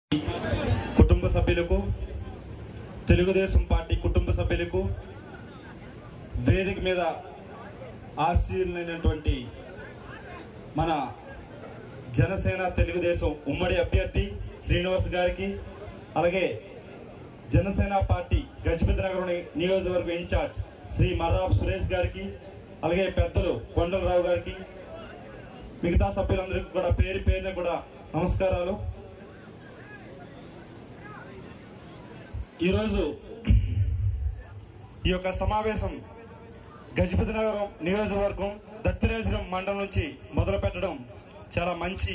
కుటుంబ సభ్యులకు తెలుగుదేశం పార్టీ కుటుంబ సభ్యులకు వేదిక మీద ఆశీర్లైనటువంటి మన జనసేన తెలుగుదేశం ఉమ్మడి అభ్యర్థి శ్రీనివాస్ గారికి అలాగే జనసేన పార్టీ గజపతి నగరం నియోజకవర్గ ఇన్ఛార్జ్ శ్రీ మర్రాబ్ సురేష్ గారికి అలాగే పెద్దలు కొండలరావు గారికి మిగతా సభ్యులందరికీ కూడా పేరు పేరున కూడా నమస్కారాలు ఈరోజు ఈ యొక్క సమావేశం గజపతి నగరం నియోజకవర్గం దత్తిరేజురం మండలం నుంచి మొదలు పెట్టడం చాలా మంచి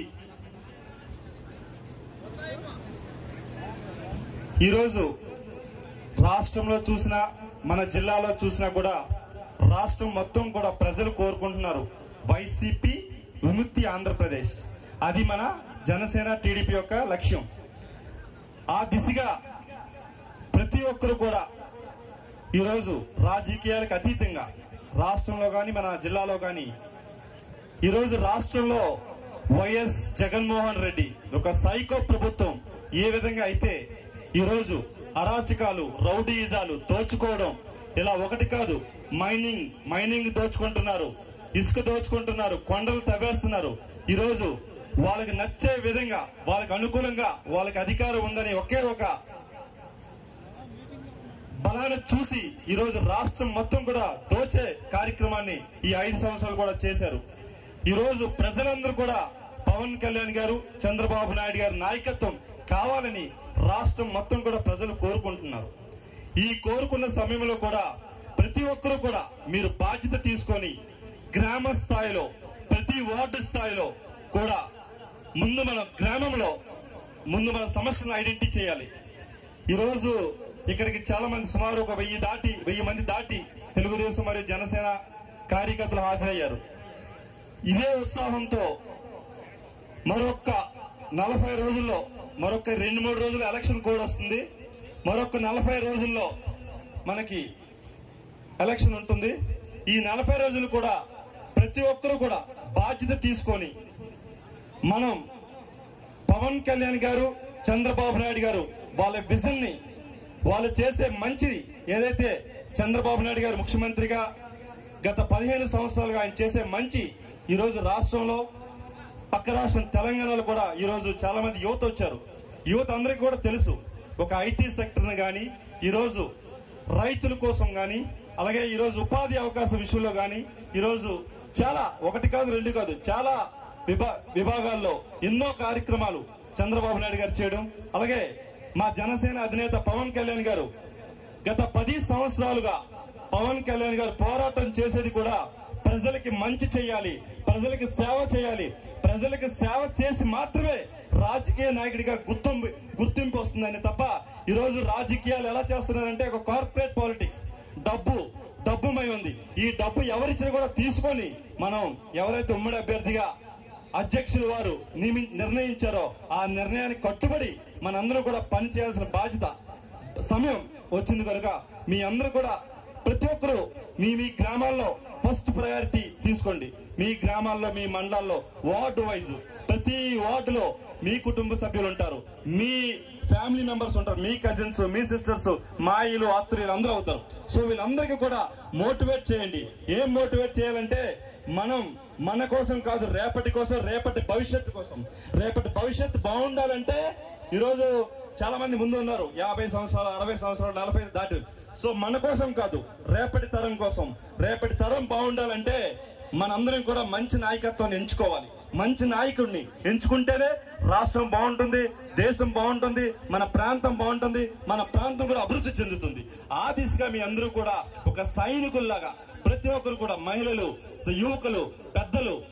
ఈరోజు రాష్ట్రంలో చూసినా మన జిల్లాలో చూసినా కూడా రాష్ట్రం మొత్తం కూడా ప్రజలు కోరుకుంటున్నారు వైసీపీ విముక్తి ఆంధ్రప్రదేశ్ అది మన జనసేన టీడీపీ యొక్క లక్ష్యం ఆ దిశగా ప్రతి ఒక్కరు కూడా ఈరోజు రాజకీయాలకు అతీతంగా రాష్ట్రంలో కానీ మన జిల్లాలో కానీ ఈరోజు రాష్ట్రంలో వైఎస్ జగన్మోహన్ రెడ్డి ఒక సైకో ప్రభుత్వం ఏ విధంగా అయితే ఈరోజు అరాచకాలు రౌడీయిజాలు దోచుకోవడం ఇలా ఒకటి కాదు మైనింగ్ మైనింగ్ దోచుకుంటున్నారు ఇసుక దోచుకుంటున్నారు కొండలు తవ్వేస్తున్నారు ఈరోజు వాళ్ళకి నచ్చే విధంగా వాళ్ళకి అనుకూలంగా వాళ్ళకి అధికారం ఉందని ఒకే ఒక బలాన్ని చూసి ఈ రోజు రాష్ట్రం మొత్తం కూడా దోచే కార్యక్రమాన్ని ఈ ఐదు సంవత్సరాలు కూడా చేశారు ఈ రోజు ప్రజలందరూ కూడా పవన్ కళ్యాణ్ గారు చంద్రబాబు నాయుడు గారి నాయకత్వం కావాలని రాష్ట్రం మొత్తం కూడా ప్రజలు కోరుకుంటున్నారు ఈ కోరుకున్న సమయంలో కూడా ప్రతి ఒక్కరూ కూడా మీరు బాధ్యత తీసుకొని గ్రామ స్థాయిలో ప్రతి వార్డు స్థాయిలో కూడా ముందు మన గ్రామంలో ముందు మన సమస్యలను ఐడెంటిఫై చేయాలి ఈరోజు ఇక్కడికి చాలా మంది సుమారు ఒక వెయ్యి దాటి వెయ్యి మంది దాటి తెలుగుదేశం మరియు జనసేన కార్యకర్తలు హాజరయ్యారు ఇదే ఉత్సాహంతో మరొక్క నలభై రోజుల్లో మరొక రెండు మూడు రోజులు ఎలక్షన్ కోడ్ వస్తుంది మరొక నలభై రోజుల్లో మనకి ఎలక్షన్ ఉంటుంది ఈ నలభై రోజులు కూడా ప్రతి ఒక్కరూ కూడా బాధ్యత తీసుకొని మనం పవన్ కళ్యాణ్ గారు చంద్రబాబు నాయుడు గారు వాళ్ళ విజన్ ని వాళ్ళు చేసే మంచిది ఏదైతే చంద్రబాబు నాయుడు గారు ముఖ్యమంత్రిగా గత పదిహేను సంవత్సరాలుగా ఆయన చేసే మంచి ఈ రోజు రాష్ట్రంలో పక్క రాష్ట్రం తెలంగాణలో కూడా ఈ రోజు చాలా మంది యువత వచ్చారు యువత అందరికీ కూడా తెలుసు ఒక ఐటీ సెక్టర్ గాని ఈ రోజు రైతుల కోసం గాని అలాగే ఈ రోజు ఉపాధి అవకాశం విషయంలో గాని ఈ రోజు చాలా ఒకటి కాదు రెండు కాదు చాలా విభా విభాగాల్లో ఎన్నో కార్యక్రమాలు చంద్రబాబు నాయుడు గారు చేయడం అలాగే మా జనసేన అధినేత పవన్ కళ్యాణ్ గారు గత పది సంవత్సరాలుగా పవన్ కళ్యాణ్ గారు పోరాటం చేసేది కూడా ప్రజలకి మంచి చేయాలి ప్రజలకి సేవ చేయాలి ప్రజలకి సేవ చేసి మాత్రమే రాజకీయ నాయకుడిగా గుర్తింపు గుర్తింపు వస్తుందని తప్ప ఈ రోజు రాజకీయాలు ఎలా చేస్తున్నారంటే ఒక కార్పొరేట్ పాలిటిక్స్ డబ్బు డబ్బుమై ఉంది ఈ డబ్బు ఎవరిచ్చినా కూడా తీసుకొని మనం ఎవరైతే ఉమ్మడి అభ్యర్థిగా అధ్యక్షులు వారు నియమి నిర్ణయించారో ఆ నిర్ణయానికి కట్టుబడి మనందరం కూడా పని చేయాల్సిన బాధ్యత సమయం వచ్చింది కనుక మీ అందరూ కూడా ప్రతి ఒక్కరూ మీ మీ గ్రామాల్లో ఫస్ట్ ప్రయారిటీ తీసుకోండి మీ గ్రామాల్లో మీ మండలాల్లో వార్డు వైజ్ ప్రతి వార్డులో మీ కుటుంబ సభ్యులు ఉంటారు మీ ఫ్యామిలీ మెంబర్స్ ఉంటారు మీ కజిన్స్ మీ సిస్టర్స్ మాయిలు ఆత్రులు అందరూ అవుతారు సో వీళ్ళందరికీ కూడా మోటివేట్ చేయండి ఏం మోటివేట్ చేయాలంటే మనం మన కోసం కాదు రేపటి కోసం రేపటి భవిష్యత్తు కోసం రేపటి భవిష్యత్తు బాగుండాలంటే ఈరోజు చాలా మంది ముందు ఉన్నారు యాభై సంవత్సరాలు అరవై సంవత్సరాలు నలభై దాటి సో మన కోసం కాదు రేపటి తరం కోసం రేపటి తరం బాగుండాలంటే మనందరం కూడా మంచి నాయకత్వాన్ని ఎంచుకోవాలి మంచి నాయకుడిని ఎంచుకుంటేనే రాష్ట్రం బాగుంటుంది దేశం బాగుంటుంది మన ప్రాంతం బాగుంటుంది మన ప్రాంతం కూడా అభివృద్ధి చెందుతుంది ఆ దిశగా మీ అందరూ కూడా ఒక సైనికుల్లాగా ప్రతి ఒక్కరు కూడా మహిళలు యువకులు పెద్దలు